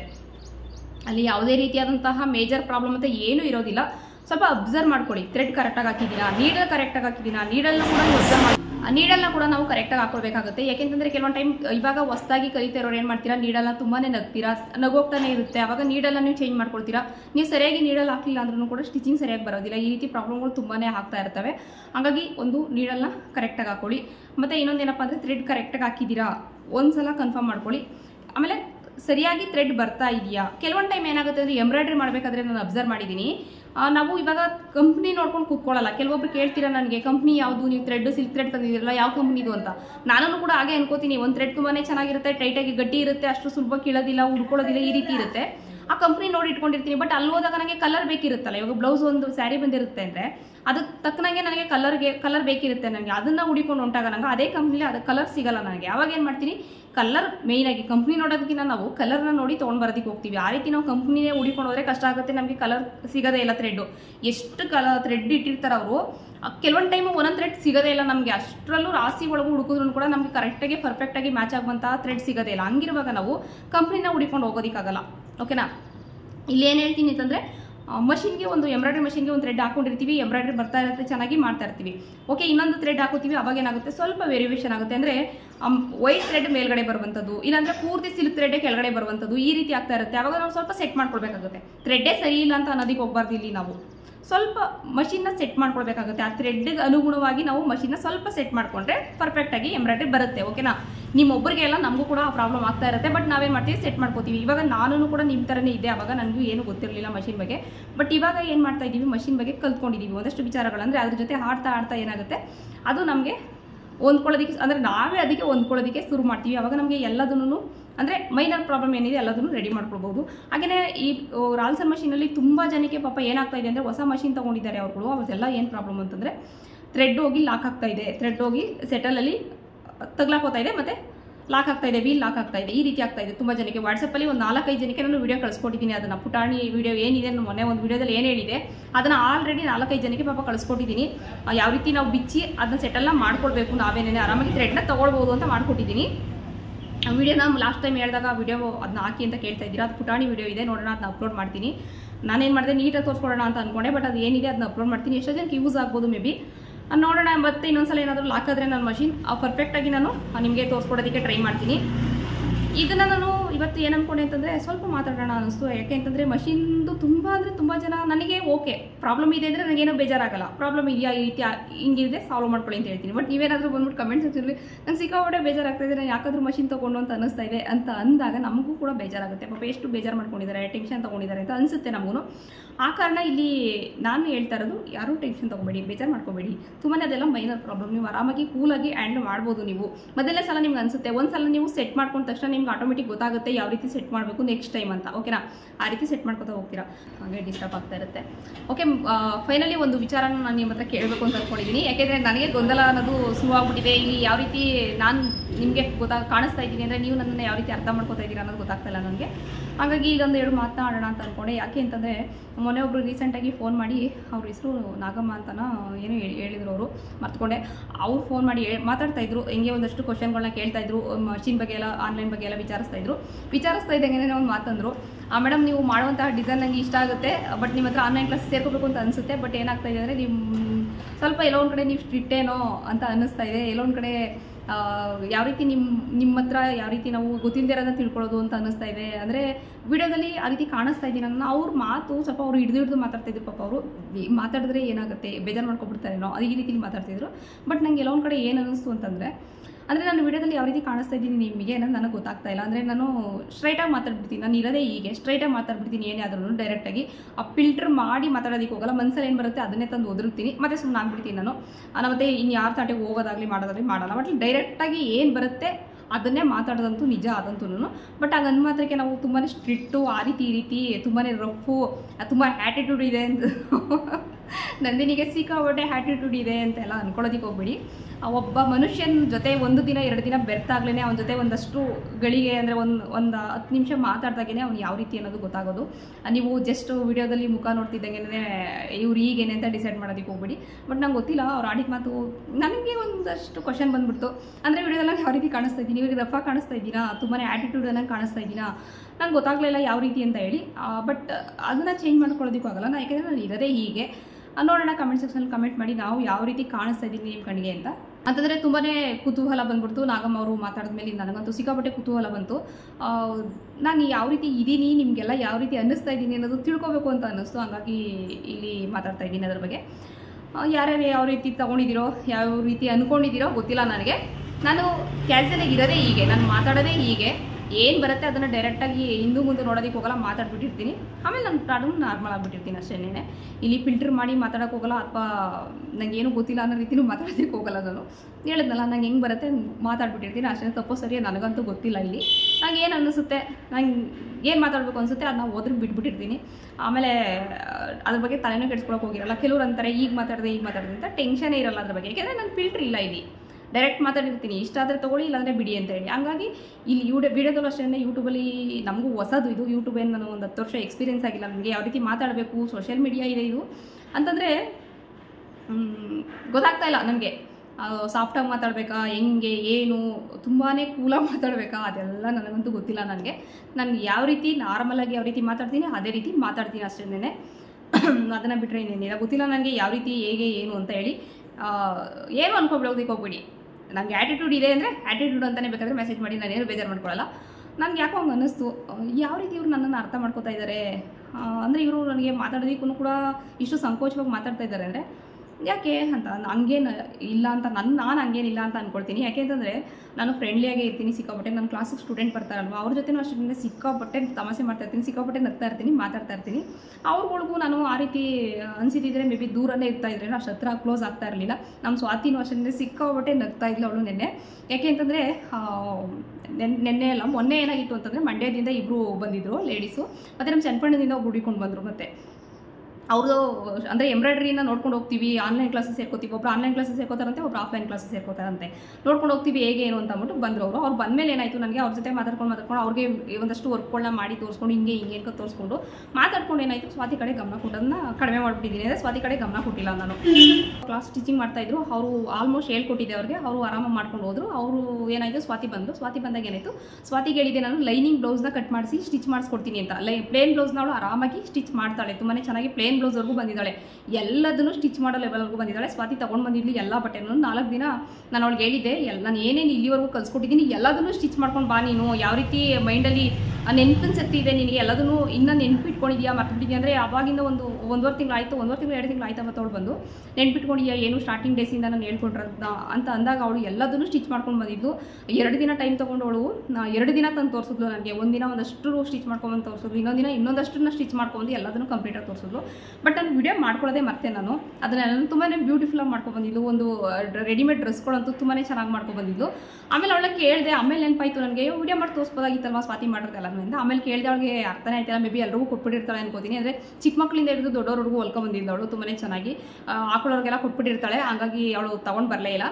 ಅಲ್ಲಿ ಯಾವುದೇ ರೀತಿಯಾದಂತಹ ಮೇಜರ್ ಪ್ರಾಬ್ಲಮ್ ಅಂತ ಏನೂ ಇರೋದಿಲ್ಲ ಸ್ವಲ್ಪ ಅಬ್ಸರ್ವ್ ಮಾಡ್ಕೊಳ್ಳಿ ಥ್ರೆಡ್ ಕರೆಕ್ಟಾಗಿ ಹಾಕಿದ್ದೀರಾ ನೀಡಲ್ ಕರೆಕ್ಟಾಗಿ ಹಾಕಿದ್ದೀರಾ ನೀಡಲ್ನ ಕೂಡ ನೀವು ಅಬ್ಸರ್ವ್ ಮಾಡಿ ಆ ನೀಡಲ್ನ ಕೂಡ ನಾವು ಕರೆಕ್ಟಾಗಿ ಹಾಕೊಳ್ಬೇಕಾಗುತ್ತೆ ಯಾಕೆಂತಂದ್ರೆ ಕೆಲವೊಂದು ಟೈಮ್ ಇವಾಗ ಹೊಸದಾಗಿ ಕಲಿತಾ ಇರೋರು ಏನು ಮಾಡ್ತೀರಾ ನೀಡಲ್ನ ತುಂಬಾನೇ ನಗ್ತೀರಾ ನಗೋಗ್ತಾನೆ ಇರುತ್ತೆ ಅವಾಗ ನೀಡಲ್ನ ನೀವು ಚೇಂಜ್ ಮಾಡ್ಕೊಳ್ತೀರಾ ನೀವು ಸರಿಯಾಗಿ ನೀಡಲ್ ಹಾಕಲಿಲ್ಲ ಅಂದ್ರೂ ಕೂಡ ಸ್ಟಿಚಿಂಗ್ ಸರಿಯಾಗಿ ಬರೋದಿಲ್ಲ ಈ ರೀತಿ ಪ್ರಾಬ್ಲಮ್ಗಳು ತುಂಬಾನೇ ಆಗ್ತಾ ಇರ್ತವೆ ಹಾಗಾಗಿ ಒಂದು ನೀಡಲ್ನ ಕರೆಕ್ಟಾಗಿ ಹಾಕೊಳ್ಳಿ ಮತ್ತೆ ಇನ್ನೊಂದೇನಪ್ಪ ಅಂದರೆ ಥ್ರೆಡ್ ಕರೆಕ್ಟಾಗಿ ಹಾಕಿದ್ದೀರಾ ಒಂದ್ಸಲ ಕನ್ಫರ್ಮ್ ಮಾಡ್ಕೊಳ್ಳಿ ಆಮೇಲೆ ಸರಿಯಾಗಿ ಥ್ರೆಡ್ ಬರ್ತಾ ಇದೆಯಾ ಕೆಲವೊಂದು ಟೈಮ್ ಏನಾಗುತ್ತೆ ಅಂದರೆ ಎಂಬ್ರಾಯ್ಡ್ರಿ ಮಾಡಬೇಕಾದ್ರೆ ನಾನು ಅಬ್ಸರ್ವ್ ಮಾಡಿದ್ದೀನಿ ಆ, ನಾವು ಇವಾಗ ಕಂಪ್ನಿ ನೋಡ್ಕೊಂಡು ಕೂತ್ಕೊಳ್ಳಲ್ಲ ಕೆಲವೊಬ್ರು ಕೇಳ್ತೀರಾ ನನಗೆ ಕಂಪ್ನಿ ಯಾವುದು ನೀವು ಥ್ರೆಡ್ ಸಿಲ್ಕ್ ಥ್ರೆಡ್ ತಂದಿದ್ದೀರಲ್ಲ ಯಾವ ಕಂಪ್ನಿದು ಅಂತ ನಾನು ಕೂಡ ಹಾಗೆ ಅನ್ಕೋತೀನಿ ಒಂದು ಥ್ರೆಡ್ ತುಂಬಾನೇ ಚೆನ್ನಾಗಿರುತ್ತೆ ಟೈಟಾಗಿ ಗಟ್ಟಿ ಇರುತ್ತೆ ಅಷ್ಟು ಸುಲಭ ಕೀಳೋದಿಲ್ಲ ಉಡ್ಕೊಳ್ಳೋದಿಲ್ಲ ಈ ರೀತಿ ಇರುತ್ತೆ ಆ ಕಂಪ್ನಿ ನೋಡಿ ಇಟ್ಕೊಂಡಿರ್ತೀನಿ ಬಟ್ ಅಲ್ಲಿ ಹೋದಾಗ ನನಗೆ ಕಲರ್ ಬೇಕಿರುತ್ತಲ್ಲ ಇವಾಗ ಬ್ಲೌಸ್ ಒಂದು ಸ್ಯಾರಿ ಬಂದಿರುತ್ತೆ ಅಂದರೆ ಅದಕ್ಕೆ ತಕ್ಕನಾಗೆ ನನಗೆ ಕಲರ್ಗೆ ಕಲರ್ ಬೇಕಿರುತ್ತೆ ನನಗೆ ಅದನ್ನ ಹುಡಿಕೊಂಡು ಹೊಂಟಾಗ ನಂಗೆ ಅದೇ ಕಂಪ್ನಿಲಿ ಅದು ಕಲರ್ ಸಿಗಲ್ಲ ನನಗೆ ಅವಾಗ ಏನು ಮಾಡ್ತೀನಿ ಕಲರ್ ಮೇಯ್ನ್ ಆಗಿ ಕಂಪ್ನಿ ನೋಡೋದಕ್ಕಿಂತ ನಾವು ಕಲರ್ನ ನೋಡಿ ತೊಗೊಂಡು ಬರೋದಕ್ಕೆ ಹೋಗ್ತೀವಿ ಆ ರೀತಿ ನಾವು ಕಂಪ್ನಿನೇ ಹುಡಿಕೊಂಡು ಹೋದ್ರೆ ಕಷ್ಟ ಆಗುತ್ತೆ ನಮಗೆ ಕಲರ್ ಸಿಗೋದೇ ಇಲ್ಲ ಥ್ರೆಡ್ ಎಷ್ಟು ಕಲರ್ ಥ್ರೆಡ್ ಇಟ್ಟಿರ್ತಾರೆ ಅವರು ಕೆಲವೊಂದು ಟೈಮು ಒಂದೊಂದು ಥ್ರೆಡ್ ಸಿಗೋದೇ ಇಲ್ಲ ನಮಗೆ ಅಷ್ಟರಲ್ಲೂ ರಾಸಿ ಒಳಗೂ ಹುಡುಕಿದ್ರು ಕೂಡ ನಮಗೆ ಕರೆಕ್ಟಾಗಿ ಪರ್ಫೆಕ್ಟಾಗಿ ಮ್ಯಾಚ್ ಆಗುವಂತಹ ಥ್ರೆಡ್ ಸಿಗೋದೇ ಇಲ್ಲ ಹಂಗಿರುವಾಗ ನಾವು ಕಂಪ್ನಿನ ಹುಡಿಕೊಂಡು ಹೋಗೋದಕ್ಕಾಗಲ್ಲ ಓಕೆನಾ ಇಲ್ಲಿ ಏನು ಹೇಳ್ತೀನಿ ಅಂತಂದರೆ ಮಷಿನ್ಗೆ ಒಂದು ಎಂಬ್ರಾಯ್ಡ್ರಿ ಮಷಿನ್ಗೆ ಒಂದು ಥ್ರೆಡ್ ಹಾಕೊಂಡಿರ್ತೀವಿ ಎಂಬ್ರಾಯ್ಡ್ರಿ ಬರ್ತಾ ಇರುತ್ತೆ ಚೆನ್ನಾಗಿ ಮಾಡ್ತಾ ಇರ್ತೀವಿ ಓಕೆ ಇನ್ನೊಂದು ಥ್ರೆಡ್ ಹಾಕೋತೀವಿ ಅವಾಗ ಏನಾಗುತ್ತೆ ಸ್ವಲ್ಪ ವೇರಿಯೇಷನ್ ಆಗುತ್ತೆ ಅಂದರೆ ವೈಟ್ ಥ್ರೆಡ್ ಮೇಲ್ಗಡೆ ಬರುವಂಥದ್ದು ಇಲ್ಲಾಂದ್ರೆ ಪೂರ್ತಿ ಸಿಲ್ಕ್ ಥ್ರೆಡ್ಡೇ ಕೆಳಗಡೆ ಬರುವಂಥದ್ದು ಈ ರೀತಿ ಆಗ್ತಾ ಇರುತ್ತೆ ಅವಾಗ ನಾವು ಸ್ವಲ್ಪ ಸೆಟ್ ಮಾಡ್ಕೊಳ್ಬೇಕಾಗುತ್ತೆ ಥ್ರೆಡ್ಡೇ ಸರಿ ಇಲ್ಲ ಅಂತ ಅನ್ನೋದಕ್ಕೆ ಹೋಗ್ಬಾರ್ದು ಇಲ್ಲಿ ನಾವು ಸ್ವಲ್ಪ ಮಷಿನ್ನ ಸೆಟ್ ಮಾಡ್ಕೊಳ್ಬೇಕಾಗುತ್ತೆ ಆ ಥ್ರೆಡ್ಗೆ ಅನುಗುಣವಾಗಿ ನಾವು ಮಷಿನ್ನ ಸ್ವಲ್ಪ ಸೆಟ್ ಮಾಡ್ಕೊಂಡ್ರೆ ಪರ್ಫೆಕ್ಟಾಗಿ ಎಂಬ್ರಾಯ್ಡ್ರಿ ಬರುತ್ತೆ ಓಕೆನಾ ನಿಮ್ಮೊಬ್ಬರಿಗೆ ಎಲ್ಲ ನಮಗೂ ಕೂಡ ಆ ಪ್ರಾಬ್ಲಮ್ ಆಗ್ತಾ ಇರುತ್ತೆ ಬಟ್ ನಾವೇನು ಮಾಡ್ತೀವಿ ಸೆಟ್ ಮಾಡ್ಕೋತೀವಿ ಇವಾಗ ನಾನು ಕೂಡ ನಿಮ್ಮ ಥರನೇ ಇದೆ ಅವಾಗ ನನಗೂ ಏನು ಗೊತ್ತಿರಲಿಲ್ಲ ಮಷಿನ್ ಬಗ್ಗೆ ಬಟ್ ಇವಾಗ ಏನು ಮಾಡ್ತಾ ಇದ್ದೀವಿ ಮಷಿನ್ ಬಗ್ಗೆ ಕಲ್ತ್ಕೊಂಡಿದ್ದೀವಿ ಒಂದಷ್ಟು ವಿಚಾರಗಳು ಅಂದರೆ ಅದ್ರ ಜೊತೆ ಆಡ್ತಾ ಆಡ್ತಾ ಏನಾಗುತ್ತೆ ಅದು ನಮಗೆ ಹೊಂದ್ಕೊಳ್ಳೋದಕ್ಕೆ ಅಂದರೆ ನಾವೇ ಅದಕ್ಕೆ ಹೊಂದ್ಕೊಳ್ಳೋದಕ್ಕೆ ಶುರು ಮಾಡ್ತೀವಿ ಅವಾಗ ನಮಗೆ ಎಲ್ಲದನ್ನು ಅಂದರೆ ಮೈನರ್ ಪ್ರಾಬ್ಲಮ್ ಏನಿದೆ ಎಲ್ಲದನ್ನು ರೆಡಿ ಮಾಡ್ಕೊಳ್ಬೋದು ಹಾಗೆಯೇ ಈ ರಾಲ್ಸನ್ ಮಷೀನಲ್ಲಿ ತುಂಬ ಜನಕ್ಕೆ ಪಾಪ ಏನಾಗ್ತಾ ಇದೆ ಅಂದರೆ ಹೊಸ ಮಷಿನ್ ತೊಗೊಂಡಿದ್ದಾರೆ ಅವ್ರುಗಳು ಅವತ್ತೆಲ್ಲ ಏನು ಪ್ರಾಬ್ಲಮ್ ಅಂತಂದರೆ ಥ್ರೆಡ್ ಹೋಗಿ ಲಾಕ್ ಆಗ್ತಾ ಇದೆ ಥ್ರೆಡ್ ಹೋಗಿ ಸೆಟಲಲ್ಲಿ ತಗ್ಲಾಕೋತಾ ಇದೆ ಮತ್ತು ಲಾಕ್ ಆಗ್ತಾ ಇದೆ ವೀಲ್ ಲಾಕ್ ಆಗ್ತಾ ಇದೆ ಈ ರೀತಿ ಆಗ್ತಾ ಇದೆ ತುಂಬ ಜನಕ್ಕೆ ವಾಟ್ಸಪ್ಪಲ್ಲಿ ಒಂದು ನಾಲ್ಕೈದು ಜನಕ್ಕೆ ನಾನು ವಿಡಿಯೋ ಕಳಿಸ್ಕೊಟ್ಟಿದ್ದೀನಿ ಅದನ್ನು ಪುಟಾಣಿ ವಿಡಿಯೋ ಏನಿದೆ ನಾನು ಮೊನ್ನೆ ಒಂದು ವಿಡಿಯೋದಲ್ಲಿ ಏನು ಹೇಳಿದೆ ಅದನ್ನು ಆಲ್ರೆಡಿ ನಾಲ್ಕೈದು ಜನಕ್ಕೆ ಪಾಪ ಕಳಿಸ್ಕೊಟ್ಟಿದ್ದೀನಿ ಆ, ಯಾವ ರೀತಿ ನಾವು ಬಿಚ್ಚಿ ಅದನ್ನ ಸೆಟಲ್ನ ಮಾಡ್ಕೊಳ್ಬೇಕು ನಾವೇನೇನೆ ಆರಾಮಾಗಿ ಥ್ರೆಡ್ನ ತೊಗೊಳ್ಬೋದು ಅಂತ ಮಾಡ್ಕೊಟ್ಟಿದ್ದೀನಿ ಆ ವಿಡಿಯೋನ ಲಾಸ್ಟ್ ಟೈಮ್ ಹೇಳಿದಾಗ ವಿಡಿಯೋ ಅದನ್ನ ಹಾಕಿ ಅಂತ ಕೇಳ್ತಾ ಇದ್ದೀರಾ ಅದು ಪುಟಾಣಿ ವಿಡಿಯೋ ಇದೆ ನೋಡೋಣ ಅದನ್ನ ಅಪ್ಲೋಡ್ ಮಾಡ್ತೀನಿ ನಾನೇನು ಮಾಡಿದೆ ನೀಟಾಗಿ ತೋರಿಸ್ಕೊಡೋಣ ಅಂತ ಅನ್ಕೊಂಡೆ ಬಟ್ ಅದು ಏನಿದೆ ಅದನ್ನ ಅಪ್ಲೋಡ್ ಮಾಡ್ತೀನಿ ಎಷ್ಟೋ ಜನಕ್ಕೆ ಯೂಸ್ ಆಗ್ಬೋದು ಮೇ ಬಿ ನೋಡೋಣ ಮತ್ತೆ ಇನ್ನೊಂದ್ಸಲ ಏನಾದರೂ ಲಾಕ್ ಆದರೆ ನನ್ನ ಮಷಿನ್ ಪರ್ಫೆಕ್ಟಾಗಿ ನಾನು ನಿಮಗೆ ತೋರಿಸ್ಕೊಡೋದಕ್ಕೆ ಟ್ರೈ ಮಾಡ್ತೀನಿ ಇದನ್ನ ನಾನು ಇವತ್ತು ಏನು ಅನ್ಕೊಂಡೆ ಅಂತಂದರೆ ಸ್ವಲ್ಪ ಮಾತಾಡೋಣ ಅನಿಸ್ತು ಯಾಕೆ ಅಂತಂದರೆ ಮಷಿನ್ದು ತುಂಬ ಅಂದರೆ ತುಂಬ ಜನ ನನಗೆ ಓಕೆ ಪ್ರಾಬ್ಲಮ್ ಇದೆ ಅಂದರೆ ನನಗೇನೋ ಬೇಜಾರಾಗಲ್ಲ ಪ್ರಾಬ್ಲಮ್ ಇದೆಯಾ ಈ ರೀತಿ ಆ- ಹಿಂಗಿದೆ ಸಾಲ್ವ್ ಮಾಡ್ಕೊಳ್ಳಿ ಅಂತ ಹೇಳ್ತೀನಿ ಬಟ್ ನೀವೇನಾದರೂ ಬಂದ್ಬಿಟ್ಟು ಕಮೆಂಟ್ ಸೆಕ್ಷನಲ್ಲಿ ನಂಗೆ ಸಿಕ್ಕಾಪಟ್ಟೆ ಬೇಜಾರಾಗ್ತಾ ಇದೆ ನಾನು ಯಾಕಾದ್ರೂ ಮಷಿನ್ ತೊಗೊಂಡು ಅಂತ ಅನ್ನಿಸ್ತಾ ಇದೆ ಅಂತ ಅಂದಾಗ ನಮಗೂ ಕೂಡ ಬೇಜಾರಾಗುತ್ತೆ ಪಾಪ ಎಷ್ಟು ಬೇಜಾರು ಮಾಡ್ಕೊಂಡಿದ್ದಾರೆ ಟೆನ್ಷನ್ ತೊಗೊಂಡಿದ್ದಾರೆ ಅಂತ ಅನಿಸುತ್ತೆ ನಮಗೂ ಆ ಕಾರಣ ಇಲ್ಲಿ ನಾನು ಹೇಳ್ತಾ ಇರೋದು ಯಾರೂ ಟೆನ್ಷನ್ ತೊಗೊಬೇಡಿ ಬೇಜಾರು ಮಾಡ್ಕೋಬೇಡಿ ತುಂಬಾ ಅದೆಲ್ಲ ಮೈನರ್ ಪ್ರಾಬ್ಲಮ್ ನೀವು ಆರಾಮಾಗಿ ಕೂಲಾಗಿ ಹ್ಯಾಂಡಲ್ ಮಾಡ್ಬೋದು ನೀವು ಮೊದಲನೇ ಸಲ ನಿಮ್ಗೆ ಅನಿಸುತ್ತೆ ಒಂದು ಸಲ ನೀವು ಸೆಟ್ ಮಾಡ್ಕೊಂಡ ತಕ್ಷಣ ನಿಮ್ಗೆ ಆಟೋಮೆಟಿಕ್ ಗೊತ್ತಾಗುತ್ತೆ ಯಾವ ರೀತಿ ಸೆಟ್ ಮಾಡಬೇಕು ನೆಕ್ಸ್ಟ್ ಟೈಮ್ ಅಂತ ಓಕೆನಾ ಆ ರೀತಿ ಸೆಟ್ ಮಾಡ್ಕೊತಾ ಹೋಗ್ತೀರಾ ಹಾಗೆ ಡಿಸ್ಟರ್ಬ್ ಆಗ್ತಾ ಇರುತ್ತೆ ಓಕೆ ಫೈನಲಿ ಒಂದು ವಿಚಾರನ ನಾನು ನಿಮ್ಮ ಹತ್ರ ಕೇಳಬೇಕು ಅಂತ ಅನ್ಕೊಂಡಿದ್ದೀನಿ ಯಾಕೆಂದರೆ ನನಗೆ ಗೊಂದಲ ಅನ್ನೋದು ಶುರುವಾಗ್ಬಿಟ್ಟಿದೆ ಇಲ್ಲಿ ಯಾವ ರೀತಿ ನಾನು ನಿಮಗೆ ಗೊತ್ತಾ ಕಾಣಿಸ್ತಾ ಇದ್ದೀನಿ ಅಂದರೆ ನೀವು ನನ್ನನ್ನು ಯಾವ ರೀತಿ ಅರ್ಥ ಮಾಡ್ಕೊತಾ ಇದ್ದೀರಾ ಅನ್ನೋದು ಗೊತ್ತಾಗ್ತಾ ಇಲ್ಲ ನನಗೆ ಹಾಗಾಗಿ ಇದೊಂದು ಎರಡು ಮಾತನಾಡೋಣ ಅಂತ ಅಂದ್ಕೊಂಡೆ ಯಾಕೆ ಅಂತಂದರೆ ಮೊನ್ನೆ ಒಬ್ಬರು ರೀಸೆಂಟಾಗಿ ಫೋನ್ ಮಾಡಿ ಅವ್ರ ಹೆಸರು ನಾಗಮ್ಮ ಅಂತನ ಏನೋ ಹೇಳಿ- ಹೇಳಿದ್ರು ಅವರು ಮರ್ತ್ಕೊಂಡೆ ಅವ್ರು ಫೋನ್ ಮಾಡಿ ಹೇಳ್- ಮಾತಾಡ್ತಾ ಇದ್ರು ಹೆಂಗೆ ಒಂದಷ್ಟು ಕ್ವಶನ್ಗಳನ್ನ ಕೇಳ್ತಾ ಇದ್ರು ಮಷಿನ್ ಬಗ್ಗೆ ಎಲ್ಲ ಆನ್ಲೈನ್ ಬಗ್ಗೆ ಎಲ್ಲ ವಿಚಾರಿಸ್ತಾ ಇದ್ರು ವಿಚಾರಿಸ್ತಾ ಇದ್ದಂಗೆ ಒಂದು ಮಾತಂದ್ರು ಆ ಮೇಡಮ್ ನೀವು ಮಾಡುವಂತಹ ಡಿಸೈನ್ ನನಗೆ ಇಷ್ಟ ಆಗುತ್ತೆ ಬಟ್ ನಿಮ್ಮ ಹತ್ರ ಆನ್ಲೈನ್ ಕ್ಲಾಸ್ ಸೇರ್ಕೋಬೇಕು ಅಂತ ಅನಿಸುತ್ತೆ ಬಟ್ ಏನಾಗ್ತಾ ಇದೆ ಅಂದರೆ ನಿಮ್ಮ ಸ್ವಲ್ಪ ಎಲ್ಲೋ ಒಂದು ಕಡೆ ನೀವು ಸ್ಟ್ರಿಕ್ಟ್ ಏನೋ ಅಂತ ಅನ್ನಿಸ್ತಾ ಇದೆ ಎಲ್ಲೋ ಒಂದು ಕಡೆ ಆ, ಯಾವ ರೀತಿ ನಿಮ್ಮ ನಿಮ್ಮ ಹತ್ರ ಯಾವ ರೀತಿ ನಾವು ಗೊತ್ತಿಲ್ಲದೆ ಇರೋದನ್ನ ತಿಳ್ಕೊಳ್ಳೋದು ಅಂತ ಅನ್ನಿಸ್ತಾ ಇದೆ ಅಂದರೆ ವಿಡಿಯೋದಲ್ಲಿ ಆ ರೀತಿ ಕಾಣಿಸ್ತಾ ಇದ್ದೀನಿ ನನ್ನ ಅವ್ರ ಮಾತು ಸ್ವಲ್ಪ ಅವ್ರು ಹಿಡಿದು ಹಿಡಿದು ಮಾತಾಡ್ತಾ ಇದ್ರು ಪಾಪ ಅವರು ಮಾತಾಡಿದ್ರೆ ಏನಾಗುತ್ತೆ ಬೇಜಾರು ಮಾಡ್ಕೊಬಿಡ್ತಾರೇನೋ ಅದು ಈ ರೀತಿ ಮಾತಾಡ್ತಿದ್ರು ಬಟ್ ನಂಗೆ ಎಲ್ಲೋ ಒಂದು ಕಡೆ ಏನು ಅನ್ನಿಸ್ತು ಅಂತಂದರೆ ಅಂದರೆ ನಾನು ವಿಡಿಯೋದಲ್ಲಿ ಯಾವ ರೀತಿ ಕಾಣಿಸ್ತಾ ಇದ್ದೀನಿ ನಿಮಗೆ ಅನ್ನೋದು ನನಗೆ ಗೊತ್ತಾಗ್ತಾ ಇಲ್ಲ ಅಂದರೆ ನಾನು ಸ್ಟ್ರೈಟಾಗಿ ಮಾತಾಡ್ಬಿಡ್ತೀನಿ ನಾನು ಇರೋದೇ ಹೀಗೆ ಸ್ಟ್ರೈಟಾಗಿ ಮಾತಾಡ್ಬಿಡ್ತೀನಿ ಏನೇ ಆದ್ರೂ ಡೈರೆಕ್ಟಾಗಿ ಆ ಫಿಲ್ಟರ್ ಮಾಡಿ ಮಾತಾಡೋದಕ್ಕೆ ಹೋಗಲ್ಲ ಮನಸ್ಸಲ್ಲಿ ಏನು ಬರುತ್ತೆ ಅದನ್ನೇ ತಂದು ಒದರುತ್ತೀನಿ ಮತ್ತೆ ಸುಮ್ಮನೆ ಆಗ್ಬಿಡ್ತೀನಿ ನಾನು ನಾನು ಮತ್ತೆ ಇನ್ನು ಯಾರ ತಾಟೆಗೆ ಹೋಗೋದಾಗಲಿ ಮಾಡೋದಾಗಲಿ ಮಾಡಲ್ಲ ಬಟ್ ಡೈರೆಕ್ಟಾಗಿ ಏನು ಬರುತ್ತೆ ಅದನ್ನೇ ಮಾತಾಡೋದಂತೂ ನಿಜ ಅದಂತೂ ಬಟ್ ಆಗ ಮಾತ್ರಕ್ಕೆ ನಾವು ತುಂಬಾ ಸ್ಟ್ರಿಕ್ಟು ಆ ರೀತಿ ಈ ರೀತಿ ತುಂಬಾ ರಫು ತುಂಬ ಆ್ಯಟಿಟ್ಯೂಡ್ ಇದೆ ಅಂತ ನಂದಿನಿಗೆ ಸಿಕ್ಕಾಪಟ್ಟೆ ಆ್ಯಟಿಟ್ಯೂಡ್ ಇದೆ ಅಂತೆಲ್ಲ ಅನ್ಕೊಳ್ಳೋದಕ್ಕೆ ಹೋಗ್ಬೇಡಿ ಆ ಒಬ್ಬ ಮನುಷ್ಯನ ಜೊತೆ ಒಂದು ದಿನ ಎರಡು ದಿನ ಬೆರ್ತಾಗ್ಲೇ ಅವನ ಜೊತೆ ಒಂದಷ್ಟು ಗಳಿಗೆ ಅಂದರೆ ಒಂದು ಒಂದು ಹತ್ತು ನಿಮಿಷ ಮಾತಾಡ್ದಾಗೇ ಅವ್ನು ಯಾವ ರೀತಿ ಅನ್ನೋದು ಗೊತ್ತಾಗೋದು ಆ, ನೀವು ಜಸ್ಟ್ ವಿಡಿಯೋದಲ್ಲಿ ಮುಖ ನೋಡ್ತಿದ್ದಂಗೆ ಇವ್ರು ಹೀಗೇನೆ ಅಂತ ಡಿಸೈಡ್ ಮಾಡೋದಕ್ಕೆ ಹೋಗ್ಬೇಡಿ ಬಟ್ ನಂಗೆ ಗೊತ್ತಿಲ್ಲ ಅವ್ರು ಆಡಿದ ಮಾತು ನನಗೆ ಒಂದಷ್ಟು ಕ್ವಶನ್ ಬಂದ್ಬಿಡ್ತು ಅಂದರೆ ವಿಡಿಯೋದಲ್ಲಿ ಯಾವ ರೀತಿ ಕಾಣಿಸ್ತಾ ಇದ್ದೀನಿ ಇವಾಗ ರಫ ಕಾಣಿಸ್ತಾ ಇದ್ದೀರಾ ತುಂಬಾ ಆ್ಯಟಿಟ್ಯೂಡ್ ಅನ್ನಂಗೆ ಕಾಣಿಸ್ತಾ ಇದ್ದೀರಾ ನಂಗೆ ಗೊತ್ತಾಗಲಿಲ್ಲ ಯಾವ ರೀತಿ ಅಂತ ಹೇಳಿ ಬಟ್ ಅದನ್ನು ಚೇಂಜ್ ಮಾಡ್ಕೊಳ್ಳೋದಕ್ಕೂ ಆಗಲ್ಲ ನಾನು ಯಾಕೆಂದರೆ ನಾನು ಇರೋದೇ ಹೀಗೆ ಆ, ನೋಡೋಣ ಕಮೆಂಟ್ ಸೆಕ್ಷನಲ್ಲಿ ಕಮೆಂಟ್ ಮಾಡಿ ನಾವು ಯಾವ ರೀತಿ ಕಾಣಿಸ್ತಾ ಇದ್ದೀನಿ ನಿಮ್ಮ ಕಣ್ಣಿಗೆ ಅಂತ ಅಂತಂದರೆ ತುಂಬಾ ಕುತೂಹಲ ಬಂದ್ಬಿಡ್ತು ನಾಗಮ್ಮ ಅವರು ಮಾತಾಡಿದ್ಮೇಲೆ ನನಗಂತೂ ಸಿಕ್ಕಾಪಟ್ಟೆ ಕುತೂಹಲ ಬಂತು ಆ, ನಾನು ಯಾವ ರೀತಿ ಇದ್ದೀನಿ ನಿಮಗೆಲ್ಲ ಯಾವ ರೀತಿ ಅನ್ನಿಸ್ತಾ ಇದ್ದೀನಿ ಅನ್ನೋದು ತಿಳ್ಕೊಬೇಕು ಅಂತ ಅನ್ನಿಸ್ತು ಹಂಗಾಗಿ ಇಲ್ಲಿ ಮಾತಾಡ್ತಾ ಇದ್ದೀನಿ ಅದ್ರ ಬಗ್ಗೆ ಆ, ಯಾರ್ಯಾರು ಯಾವ ರೀತಿ ತೊಗೊಂಡಿದ್ದೀರೋ ಯಾವ ರೀತಿ ಅಂದ್ಕೊಂಡಿದ್ದೀರೋ ಗೊತ್ತಿಲ್ಲ ನನಗೆ ನಾನು ಕ್ಯಾನ್ಸಲಾಗಿ ಇರೋದೇ ಹೀಗೆ ನಾನು ಮಾತಾಡೋದೇ ಹೀಗೆ ಏನು ಬರುತ್ತೆ ಅದನ್ನು ಡೈರೆಕ್ಟಾಗಿ ಹಿಂದೂ ಮುಂದೆ ನೋಡೋದಕ್ಕೆ ಹೋಗಲ್ಲ ಮಾತಾಡ್ಬಿಟ್ಟಿರ್ತೀನಿ ಆಮೇಲೆ ನಾನು ಪ್ರಾಡಮ್ ನಾರ್ಮಲ್ ಆಗಿಬಿಟ್ಟಿರ್ತೀನಿ ಅಷ್ಟೇನೆ ಇಲ್ಲಿ ಫಿಲ್ಟರ್ ಮಾಡಿ ಮಾತಾಡೋಕೆ ಹೋಗಲ್ಲ ಅಥವಾ ನನಗೇನು ಗೊತ್ತಿಲ್ಲ ಅನ್ನೋ ರೀತಿನೂ ಮಾತಾಡೋದಕ್ಕೆ ಹೋಗಲ್ಲ ನಾನು ಹೇಳಿದ್ನಲ್ಲ ನಂಗೆ ಹೆಂಗೆ ಬರುತ್ತೆ ಮಾತಾಡ್ಬಿಟ್ಟಿರ್ತೀನಿ ಅಷ್ಟೇ ತಪ್ಪು ಸರಿ ನನಗಂತೂ ಗೊತ್ತಿಲ್ಲ ಇಲ್ಲಿ ನಂಗೆ ಏನು ಅನ್ನಿಸುತ್ತೆ ನಂಗೆ ಏನು ಮಾತಾಡಬೇಕು ಅನಿಸುತ್ತೆ ಅದನ್ನ ಓದ್ರೆ ಬಿಟ್ಬಿಟ್ಟಿರ್ತೀನಿ ಆಮೇಲೆ ಆ, ಅದ್ರ ಬಗ್ಗೆ ತಲೆನೂ ಕೆಡ್ಸ್ಕೊಳಕ್ಕೆ ಹೋಗಿರಲ್ಲ ಕೆಲವ್ರು ಅಂತಾರೆ ಈಗ ಮಾತಾಡಿದೆ ಈಗ ಮಾತಾಡಿದೆ ಅಂತ ಟೆನ್ಷನೇ ಇರಲ್ಲ ಅದ್ರ ಬಗ್ಗೆ ಯಾಕೆಂದರೆ ನನ್ನ ಫಿಲ್ಟ್ರ್ ಇಲ್ಲ ಇಲ್ಲಿ ಡೈರೆಕ್ಟ್ ಮಾತಾಡಿರ್ತೀನಿ ಇಷ್ಟ ಆದರೆ ತೊಗೊಳ್ಳಿ ಇಲ್ಲಾಂದರೆ ಬಿಡಿ ಅಂತ ಹೇಳಿ ಹಂಗಾಗಿ ಇಲ್ಲಿ ಯೂಟ್ಯೂಬ್ ವಿಡಿಯೋದಲ್ಲೂ ಅಷ್ಟೇ ಯೂಟ್ಯೂಬಲ್ಲಿ ನಮಗೂ ಹೊಸದು ಇದು ಯೂಟ್ಯೂಬ್ ಏನು ನಾನು ಒಂದು ಹತ್ತು ವರ್ಷ ಎಕ್ಸ್ಪೀರಿಯನ್ಸ್ ಆಗಿಲ್ಲ ನನಗೆ ಯಾವ ರೀತಿ ಮಾತಾಡಬೇಕು ಸೋಷಿಯಲ್ ಮೀಡಿಯಾ ಇದೆ ಇದು ಅಂತಂದರೆ ಗೊತ್ತಾಗ್ತಾ ಇಲ್ಲ ನನಗೆ ಸಾಫ್ಟಾಗಿ ಮಾತಾಡಬೇಕಾ ಹೆಂಗೆ ಏನು ತುಂಬಾ ಕೂಲಾಗಿ ಮಾತಾಡಬೇಕಾ ಅದೆಲ್ಲ ನನಗಂತೂ ಗೊತ್ತಿಲ್ಲ ನನಗೆ ನಾನು ಯಾವ ರೀತಿ ನಾರ್ಮಲಾಗಿ ಯಾವ ರೀತಿ ಮಾತಾಡ್ತೀನಿ ಅದೇ ರೀತಿ ಮಾತಾಡ್ತೀನಿ ಅಷ್ಟೇನೆ ಅದನ್ನು ಬಿಟ್ಟರೆ ಇನ್ನೇನಿಲ್ಲ ಗೊತ್ತಿಲ್ಲ ನನಗೆ ಯಾವ ರೀತಿ ಹೇಗೆ ಏನು ಅಂತ ಹೇಳಿ ಆ, ಏನು ಅನ್ಕೊಬಿಡೋದಕ್ಕೆ ಹೋಗ್ಬಿಡಿ ನನಗೆ ಆ್ಯಟಿಟ್ಯೂಡ್ ಇದೆ ಅಂದರೆ ಆ್ಯಟಿಟ್ಯೂಡ್ ಅಂತಲೇ ಬೇಕಾದರೆ ಮೆಸೇಜ್ ಮಾಡಿ ನಾನೇನು ಬೇಜಾರು ಮಾಡ್ಕೊಳ್ಳಲ್ಲ ನನಗೆ ಯಾಕೋ ಹಂಗೆ ಅನ್ನಿಸ್ತು ಆ, ಯಾವ ರೀತಿ ಇವ್ರು ನನ್ನನ್ನು ಅರ್ಥ ಮಾಡ್ಕೋತಾ ಇದ್ದಾರೆ ಅಂದರೆ ಇವರು ನನಗೆ ಮಾತಾಡೋದಕ್ಕೂ ಕೂಡ ಇಷ್ಟು ಸಂಕೋಚವಾಗಿ ಮಾತಾಡ್ತಾ ಇದ್ದಾರೆ ಅಂದರೆ ಯಾಕೆ ಅಂತ ನಾನು ಹಂಗೇನು ಇಲ್ಲ ಅಂತ ನನ್ನ ನಾನು ಹಂಗೇನಿಲ್ಲ ಅಂತ ಅಂದ್ಕೊಳ್ತೀನಿ ಯಾಕೆ ಅಂತಂದರೆ ನಾನು ಫ್ರೆಂಡ್ಲಿಯಾಗೇ ಇರ್ತೀನಿ ಸಿಕ್ಕಾಪಟ್ಟೆ ನನ್ನ ಕ್ಲಾಸಿಗೆ ಸ್ಟೂಡೆಂಟ್ ಬರ್ತಾರಲ್ವ ಅವ್ರ ಜೊತೆನೂ ಅಷ್ಟೇ ಸಿಕ್ಕಾಪಟ್ಟೆ ತಮಾಷೆ ಮಾಡ್ತಾ ಇರ್ತೀನಿ ಸಿಕ್ಕಾಪಟ್ಟೆ ನಗ್ತಾ ಇರ್ತೀನಿ ಮಾತಾಡ್ತಾ ಇರ್ತೀನಿ ಅವ್ರಗಳಿಗೂ ನಾನು ಆ ರೀತಿ ಅನಿಸಿದ್ರೆ ಮೇ ಬಿ ದೂರನೇ ಇರ್ತಾ ಇದ್ರೆ ಅಷ್ಟು ಹತ್ರ ಕ್ಲೋಸ್ ಆಗ್ತಾ ಇರಲಿಲ್ಲ ನಮ್ಮ ಸ್ವಾತಿನೂ ಅಷ್ಟೇ ಸಿಕ್ಕಾಪಟ್ಟೆ ನಗ್ತಾ ಇದ್ಲು ಅವಳು ನೆನ್ನೆ ಯಾಕೆ ಅಂತಂದರೆ ನೆನ್ನೆ ಅಲ್ಲ ಮೊನ್ನೆ ಏನಾಗಿತ್ತು ಅಂತಂದರೆ ಮಂಡ್ಯದಿಂದ ಇಬ್ಬರು ಬಂದಿದ್ದರು ಲೇಡೀಸು ಮತ್ತು ನಮ್ಮ ಚನ್ನಪಣ್ಣದಿಂದ ಒಬ್ರು ಹುಡಿಕೊಂಡು ಬಂದರು ಮತ್ತೆ ಅವರು ಅಂದರೆ ಎಂಬ್ರಾಯ್ಡ್ರಿನ ನೋಡ್ಕೊಂಡು ಹೋಗ್ತೀವಿ ಆನ್ಲೈನ್ ಕ್ಲಾಸಸ್ ಸೇರ್ಕೋತೀವಿ ಒಬ್ರು ಆನ್ಲೈನ್ ಕ್ಲಾಸಸ್ ಸೇರ್ಕೋತಾರಂತೆ ಒಬ್ರು ಆಫ್ಲೈನ್ ಕ್ಲಾಸಸ್ ಸೇರ್ಕೋತಾರಂತೆ ನೋಡ್ಕೊಂಡು ಹೋಗ್ತೀವಿ ಹೇಗೆ ಏನು ಅಂತ ಅಂದ್ಬಿಟ್ಟು ಬಂದರು ಅವರು ಅವ್ರು ಬಂದಮೇಲೆ ಏನಾಯಿತು ನನಗೆ ಅವ್ರ ಜೊತೆ ಮಾತಾಡ್ಕೊಂಡು ಮಾತಾಡ್ಕೊಂಡು ಅವ್ರಿಗೆ ಒಂದಷ್ಟು ವರ್ಕ್ಗಳನ್ನ ಮಾಡಿ ತೋರಿಸ್ಕೊಂಡು ಹಿಂಗೆ ಹಿಂಗೆ ಅಂತ ತೋರಿಸ್ಕೊಂಡು ಮಾತಾಡ್ಕೊಂಡು ಏನಾಯಿತು ಸ್ವಾತಿ ಕಡೆ ಗಮನ ಕೊಟ್ಟೋದನ್ನ ಕಡಿಮೆ ಮಾಡಿಬಿಟ್ಟಿದ್ದೀನಿ ಅಂದರೆ ಸ್ವಾತಿ ಕಡೆ ಗಮನ ಕೊಟ್ಟಿಲ್ಲ ನಾನು ಕ್ಲಾಸ್ ಟೀಚಿಂಗ್ ಮಾಡ್ತಾ ಇದ್ರು ಅವರು ಆಲ್ಮೋಸ್ಟ್ ಹೇಳ್ಕೊಟ್ಟಿದ್ದೆ ಅವ್ರಿಗೆ ಅವರು ಆರಾಮಾಗಿ ಮಾಡ್ಕೊಂಡು ಹೋದ್ರು ಅವರು ಏನಾಯಿತು ಸ್ವಾತಿ ಬಂದು ಸ್ವಾತಿ ಬಂದಾಗ ಏನಾಯಿತು ಸ್ವಾತಿಗೆ ಹೇಳಿದೆ ನಾನು ಲೈನಿಂಗ್ ಬ್ಲೌಸ್ನ ಕಟ್ ಮಾಡಿಸಿ ಸ್ಟಿಚ್ ಮಾಡಿಸ್ಕೊಡ್ತೀನಿ ಅಂತ ಲೈ ಪ್ಲೇನ್ ಬ್ಲೌಸ್ನ ಅವಳು ಆರಾಮಾಗಿ ಸ್ಟಿಚ್ ಮಾಡ್ತಾಳೆ ತುಂಬಾ ಚೆನ್ನಾಗಿ ಪ್ಲೇನ್ ಲೈನಿಂಗ್ ಬ್ಲೌಸ್ವರೆಗೂ ಬಂದಿದ್ದಾಳೆ ಎಲ್ಲದನ್ನು ಸ್ಟಿಚ್ ಮಾಡೋ ಲೆವೆಲ್ವರೆಗೂ ಬಂದಿದ್ದಾಳೆ ಸ್ವಾತಿ ತೊಗೊಂಡು ಬಂದಿದ್ಲಿ ಎಲ್ಲ ಬಟ್ಟೆನೂ ನಾಲ್ಕು ದಿನ ನಾನು ಅವಳಿಗೆ ಹೇಳಿದ್ದೆ ಎಲ್ಲ ನಾನು ಏನೇನು ಇಲ್ಲಿವರೆಗೂ ಕಲ್ಸ್ಕೊಟ್ಟಿದ್ದೀನಿ ಎಲ್ಲದನ್ನು ಸ್ಟಿಚ್ ಮಾಡ್ಕೊಂಡು ಬಾ ನೀನು ಯಾವ ರೀತಿ ಮೈಂಡಲ್ಲಿ ನೆನಪಿನ ಶಕ್ತಿ ಇದೆ ನಿನಗೆ ಎಲ್ಲದನ್ನು ಇನ್ನೂ ನೆನ್ಪಿಟ್ಕೊಂಡಿದ್ಯಾ ಮರ್ತ್ಬಿಟ್ಟಿದ್ಯಾ ಅಂದರೆ ಅವಾಗಿಂದ ಒಂದು ಒಂದುವರೆ ತಿಂಗಳು ಆಯಿತು ಒಂದುವರೆ ತಿಂಗಳು ಎರಡು ತಿಂಗಳು ಆಯ್ತಾ ಮತ್ತೆ ಅವಳು ಬಂದು ನೆನ್ಪಿಟ್ಕೊಂಡಿದ್ಯಾ ಏನು ಸ್ಟಾರ್ಟಿಂಗ್ ಡೇಸಿಂದ ನಾನು ಹೇಳ್ಕೊಟ್ರದ ಅಂತ ಅಂದಾಗ ಅವಳು ಎಲ್ಲದನ್ನು ಸ್ಟಿಚ್ ಮಾಡ್ಕೊಂಡು ಬಂದಿದ್ದು ಎರಡು ದಿನ ಟೈಮ್ ತೊಗೊಂಡವಳು ನಾ ಎರಡು ದಿನ ತಂದು ತೋರಿಸಿದ್ಲು ನನಗೆ ಒಂದಿನ ಒಂದಷ್ಟು ಸ್ಟಿಚ್ ಮಾಡ್ಕೊಂಬಂದು ತೋರಿಸಿದ್ಲು ಇನ್ನೊಂದು ದಿನ ಇನ್ನೊಂದಷ್ಟನ್ನ ಸ್ಟಿಚ್ ಮಾಡ್ಕೊಂಡು ಎಲ್ಲದನ್ನು ಕಂಪ್ಲೀಟಾಗಿ ತೋರಿಸಿದ್ಲು ಬಟ್ ನಾನು ವಿಡಿಯೋ ಮಾಡ್ಕೊಳ್ಳೋದೇ ಮರ್ತೆ ನಾನು ಅದನ್ನೆಲ್ಲ ತುಂಬಾ ಬ್ಯೂಟಿಫುಲ್ಲಾಗಿ ಮಾಡ್ಕೊಬಂದಿದ್ದು ಒಂದು ರೆಡಿಮೇಡ್ ಡ್ರೆಸ್ಗಳಂತೂ ತುಂಬಾ ಚೆನ್ನಾಗಿ ಮಾಡ್ಕೊಬಂದಿದ್ದು ಆಮೇಲೆ ಅವಳ ಕೇಳಿದೆ ಆಮೇಲೆ ನೆನಪಾಯ್ತು ನನಗೆ ವಿಡಿಯೋ ಮಾಡಿ ತೋರಿಸ್ಬೋದಾಗಿತ್ತಲ್ವಾ ಸ್ವಾತಿ ಮಾಡಿರ್ತಾರಲ್ಲ ಅಂತ ಆಮೇಲೆ ಕೇಳಿದೆ ಅವಳಿಗೆ ಅರ್ಥನೇ ಆಯ್ತಲ್ಲ ಮೇ ಬಿ ಎಲ್ರಿಗೂ ಕೊಟ್ಬಿಟ್ಟಿರ್ತಾಳೆ ಅನ್ಕೋತೀನಿ ಅಂದರೆ ಚಿಕ್ಕ ಮಕ್ಕಳಿಂದ ಹಿಡಿದು ದೊಡ್ಡವ್ರಿಗೂ ಹೊಲ್ಕೊಂಬಂದಿದ್ದು ಅವಳು ತುಂಬಾ ಚೆನ್ನಾಗಿ ಆ, ಹಾಕೊಳ್ಳೋರಿಗೆಲ್ಲ ಕೊಟ್ಬಿಟ್ಟಿರ್ತಾಳೆ ಹಾಗಾಗಿ ಅವಳು ತೊಗೊಂಡು ಬರಲೇ ಇಲ್ಲ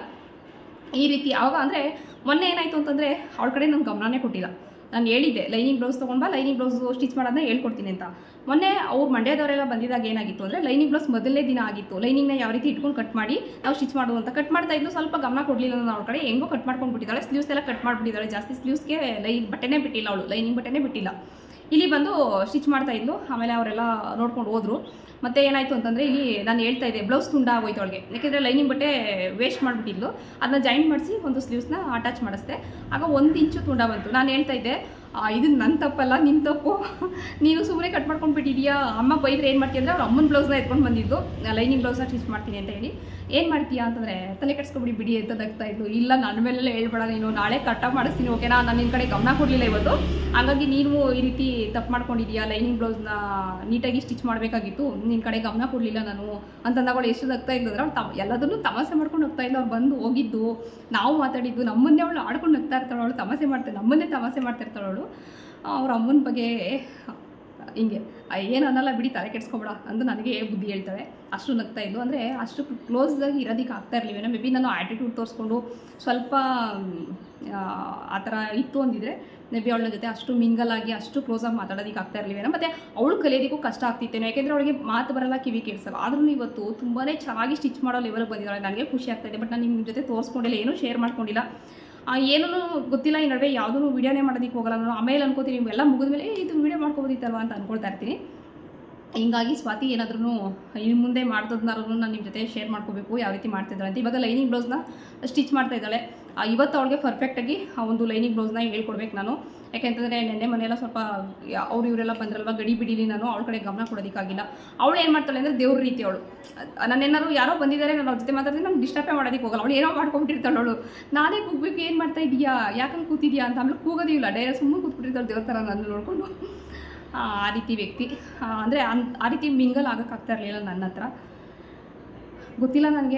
ಈ ರೀತಿ ಆವಾಗ ಅಂದರೆ ಮೊನ್ನೆ ಏನಾಯಿತು ಅಂತಂದರೆ ಅವಳ ಕಡೆ ನಂಗೆ ಗಮನನೇ ಕೊಟ್ಟಿಲ್ಲ ನಾನು ಹೇಳಿದ್ದೆ ಲೈನಿಂಗ್ ಬ್ಲೌಸ್ ತೊಗೊಂಡ್ಬಾ ಲೈನಿಂಗ್ ಬ್ಲೌಸ್ ಸ್ಟಿಚ್ ಮಾಡೋದನ್ನ ಹೇಳ್ಕೊಡ್ತೀನಿ ಅಂತ ಮೊನ್ನೆ ಅವ್ರು ಮಂಡ್ಯದವರೆಲ್ಲ ಬಂದಿದಾಗ ಏನಾಗಿತ್ತು ಅಂದರೆ ಲೈನಿಂಗ್ ಬ್ಲೌಸ್ ಮೊದಲನೇ ದಿನ ಆಗಿತ್ತು ಲೈನಿಂಗ್ನ ಯಾವ ರೀತಿ ಇಟ್ಕೊಂಡು ಕಟ್ ಮಾಡಿ ನಾವು ಸ್ಟಿಚ್ ಮಾಡೋದು ಅಂತ ಕಟ್ ಮಾಡ್ತಾ ಇದ್ದು ಸ್ವಲ್ಪ ಗಮನ ಕೊಡಲಿಲ್ಲ ನಾನು ಅವ್ಳ ಕಡೆ ಹೆಂಗೋ ಕಟ್ ಮಾಡ್ಕೊಂಡು ಬಿಟ್ಟಿದ್ದಾಳೆ ಸ್ಲೀವ್ಸ್ ಎಲ್ಲ ಕಟ್ ಮಾಡಿಬಿಟ್ಟಿದ್ದಾಳೆ ಜಾಸ್ತಿ ಸ್ಲೀವ್ಸ್ಗೆ ಲೈನ್ ಬಟ್ಟೆನೇ ಬಿಟ್ಟಿಲ್ಲ ಅವಳು ಲೈನಿಂಗ್ ಬಟ್ಟೆನೇ ಬಿಟ್ಟಿಲ್ಲ ಇಲ್ಲಿ ಬಂದು ಸ್ಟಿಚ್ ಮಾಡ್ತಾ ಇದ್ಲು ಆಮೇಲೆ ಅವರೆಲ್ಲ ನೋಡ್ಕೊಂಡು ಹೋದ್ರು ಮತ್ತೆ ಏನಾಯಿತು ಅಂತಂದರೆ ಇಲ್ಲಿ ನಾನು ಹೇಳ್ತಾ ಇದ್ದೆ ಬ್ಲೌಸ್ ತುಂಡ ಆಗೋಯ್ತು ಅವಳಿಗೆ ಯಾಕೆಂದರೆ ಲೈನಿಂಗ್ ಬಟ್ಟೆ ವೇಸ್ಟ್ ಮಾಡಿಬಿಟ್ಟಿದ್ಲು ಅದನ್ನ ಜಾಯಿಂಟ್ ಮಾಡಿಸಿ ಒಂದು ಸ್ಲೀವ್ಸ್ನ ಅಟ್ಯಾಚ್ ಮಾಡಿಸ್ದೆ ಆಗ ಒಂದು ಇಂಚು ತುಂಡ ಬಂತು ನಾನು ಹೇಳ್ತಾ ಇದ್ದೆ ಆ, ಇದು ನನ್ನ ತಪ್ಪಲ್ಲ ನಿನ್ನ ತಪ್ಪು ನೀನು ಸುಮ್ಮನೆ ಕಟ್ ಮಾಡ್ಕೊಂಡು ಬಿಟ್ಟಿದ್ಯಾ ಅಮ್ಮ ಬೈದ್ರೆ ಏನು ಮಾಡ್ತೀಯ ಅಂದರೆ ಅವ್ರ ಅಮ್ಮನ ಬ್ಲೌಸ್ನ ಎತ್ಕೊಂಡು ಬಂದಿದ್ದು ಲೈನಿಂಗ್ ಬ್ಲೌಸ್ನ ಸ್ಟಿಚ್ ಮಾಡ್ತೀನಿ ಅಂತ ಹೇಳಿ ಏನು ಮಾಡ್ತೀಯಾ ಅಂತಂದರೆ ತಲೆ ಕೆಡ್ಸ್ಕೊಬಿಡಿ ಬಿಡಿ ಅಂತ ನಗ್ತಾ ಇದ್ದು ಇಲ್ಲ ನನ್ನ ಮೇಲೆಲ್ಲ ಹೇಳ್ಬೇಡ ನೀನು ನಾಳೆ ಕಟ್ಟ ಮಾಡಿಸ್ತೀನಿ ಓಕೆನಾ ನಾನು ನಿನ್ನ ಕಡೆ ಗಮನ ಕೊಡಲಿಲ್ಲ ಇವತ್ತು ಹಾಗಾಗಿ ನೀನು ಈ ರೀತಿ ತಪ್ಪು ಮಾಡ್ಕೊಂಡಿದ್ಯಾ ಲೈನಿಂಗ್ ಬ್ಲೌಸ್ನ ನೀಟಾಗಿ ಸ್ಟಿಚ್ ಮಾಡಬೇಕಾಗಿತ್ತು ನಿನ್ನ ಕಡೆ ಗಮನ ಕೊಡಲಿಲ್ಲ ನಾನು ಅಂತಂದಾಗ ಅವಳು ಎಷ್ಟು ನಗ್ತಾ ಇದ್ದು ಅಂದ್ರೆ ಅವ್ಳು ತಮ್ ಎಲ್ಲದನ್ನು ತಮಾಷೆ ಮಾಡ್ಕೊಂಡು ಹೋಗ್ತಾ ಇಲ್ಲ ಅವ್ರು ಬಂದು ಹೋಗಿದ್ದು ನಾವು ಮಾತಾಡಿದ್ದು ನಮ್ಮನ್ನೇ ಅವಳು ಆಡ್ಕೊಂಡು ನಗ್ತಾ ಇರ್ತಾಳೆ ಅವಳು ತಮಾಷೆ ಮಾಡ್ತಾಳೆ ನಮ್ಮನ್ನೇ ತಮಾಷೆ ಮಾಡ್ತಾ ಇರ್ತಾಳೆ ಅವಳು ಅವ್ರ ಅಮ್ಮನ ಬಗ್ಗೆ ಹಿಂಗೆ ಆ, ಏನು ಅನ್ನಲ್ಲ ಬಿಡಿ ತಲೆ ಕೆಡ್ಸ್ಕೊಬೇಡ ಅಂತ ನನಗೆ ಬುದ್ಧಿ ಹೇಳ್ತಾಳೆ ಅಷ್ಟು ನಗ್ತಾ ಇದ್ದು ಅಂದರೆ ಅಷ್ಟು ಕ್ಲೋಸ್ದಾಗಿ ಇರೋದಕ್ಕೆ ಆಗ್ತಾ ಇರಲಿಲ್ಲ ಮೇ ಬಿ ನಾನು ಆ್ಯಟಿಟ್ಯೂಡ್ ತೋರಿಸ್ಕೊಂಡು ಸ್ವಲ್ಪ ಮ್, ಆ, ಆ ಥರ ಇತ್ತು ಅಂದಿದ್ರೆ ಮೇ ಬಿ ಅವಳ ಜೊತೆ ಅಷ್ಟು ಮಿಂಗಲ್ ಆಗಿ ಅಷ್ಟು ಕ್ಲೋಸಾಗಿ ಮಾತಾಡೋದಕ್ಕೆ ಆಗ್ತಾ ಇರಲಿಲ್ಲ ಮತ್ತು ಅವಳು ಕಲಿಯೋದಕ್ಕೂ ಕಷ್ಟ ಆಗ್ತಿತ್ತೇನೋ ಯಾಕೆಂದರೆ ಅವಳಿಗೆ ಮಾತು ಬರಲ್ಲ ಕಿವಿ ಕೇಳಿಸಲ್ಲ ಆದ್ರೂ ಇವತ್ತು ತುಂಬಾ ಚೆನ್ನಾಗಿ ಸ್ಟಿಚ್ ಮಾಡೋ ಲೆವೆಲ್ಗೆ ಬಂದಿದ್ದಾಳೆ ನನಗೆ ಖುಷಿ ಆಗ್ತಾ ಇದೆ ಬಟ್ ನಾನು ನಿಮ್ಮ ಜೊತೆ ತೋರಿಸ್ಕೊಂಡಿಲ್ಲ ಏನೂ ಶೇರ್ ಮಾಡ್ಕೊಂಡಿಲ್ಲ ಏನೂ ಗೊತ್ತಿಲ್ಲ ಈ ನಡುವೆ ಯಾವುದೂ ವೀಡಿಯೋನೇ ಮಾಡೋದಕ್ಕೆ ಹೋಗಲ್ಲ ನಾನು ಆಮೇಲೆ ಅನ್ಕೋತೀನಿ ಎಲ್ಲ ಮುಗಿದ್ಮೇಲೆ "ಏ, ಇದು ವೀಡಿಯೋ ಮಾಡ್ಕೋಬೋದಿತ್ತಲ್ವ ಅಂತ ಅನ್ಕೊಳ್ತಾ ಇರ್ತೀನಿ ಹಿಂಗಾಗಿ ಸ್ವಾತಿ ಏನಾದ್ರೂ ಇನ್ನು ಮುಂದೆ ಮಾಡ್ದದ್ನಾದ್ರೂ ನಾನು ನಿಮ್ಮ ಜೊತೆ ಶೇರ್ ಮಾಡ್ಕೋಬೇಕು ಯಾವ ರೀತಿ ಮಾಡ್ತಿದ್ದಾಳೆ ಅಂತ ಇವಾಗ ಲೈನಿಂಗ್ ಬ್ಲೌಸ್ನ ಸ್ಟಿಚ್ ಮಾಡ್ತಾ ಇದ್ದಾಳೆ ಆ, ಇವತ್ತು ಅವಳಿಗೆ ಪರ್ಫೆಕ್ಟಾಗಿ ಆ ಒಂದು ಲೈನಿಂಗ್ ಬ್ಲೌಸ್ನ ಹೇಳ್ಕೊಡ್ಬೇಕು ನಾನು ಯಾಕೆಂತಂದರೆ ನೆನ್ನೆ ಮನೆಯೆಲ್ಲ ಸ್ವಲ್ಪ ಅವ್ರು ಇವರೆಲ್ಲ ಬಂದ್ರಲ್ವ ಗಡಿ ಬಿಡಿಲಿ ನಾನು ಅವಳ ಕಡೆ ಗಮನ ಕೊಡೋದಕ್ಕಾಗಿಲ್ಲ ಅವಳು ಏನು ಮಾಡ್ತಾಳೆ ಅಂದರೆ ದೇವ್ರ ರೀತಿ ಅವಳು ನನ್ನೇನಾದ್ರು ಯಾರೋ ಬಂದಿದ್ದಾರೆ ನಾನು ಅವ್ರ ಜೊತೆ ಮಾತಾಡಿದ್ರೆ ನಾನು ಡಿಸ್ಟರ್ಬೇ ಮಾಡೋದಕ್ಕೆ ಹೋಗಲ್ಲ ಅವಳು ಏನೋ ಮಾಡ್ಕೊಂಡ್ಬಿಟ್ಟಿರ್ತಾಳೆ ಅವಳು ನಾನೇ ಕೂಗ್ಬೇಕು ಏನು ಮಾಡ್ತಾ ಇದೀಯಾ ಯಾಕಂಗೆ ಕೂತಿದ್ಯಾ ಅಂತ ಆಮೇಲೆ ಕೂಗೋದಿಲ್ಲ ಡೈರೆಕ್ಟ್ ಸುಮ್ಮನೆ ಕೂತ್ಬಿಟ್ಟಿರ್ತಾಳೆ ದೇವ್ರ ಥರ ನಾನು ನೋಡಿಕೊಂಡು ಆ ರೀತಿ ವ್ಯಕ್ತಿ ಅಂದರೆ ಅನ್ ಆ ರೀತಿ ಮಿಂಗಲ್ ಆಗೋಕ್ಕಾಗ್ತಾ ಇರಲಿಲ್ಲ ನನ್ನ ಹತ್ರ ಗೊತ್ತಿಲ್ಲ ನನಗೆ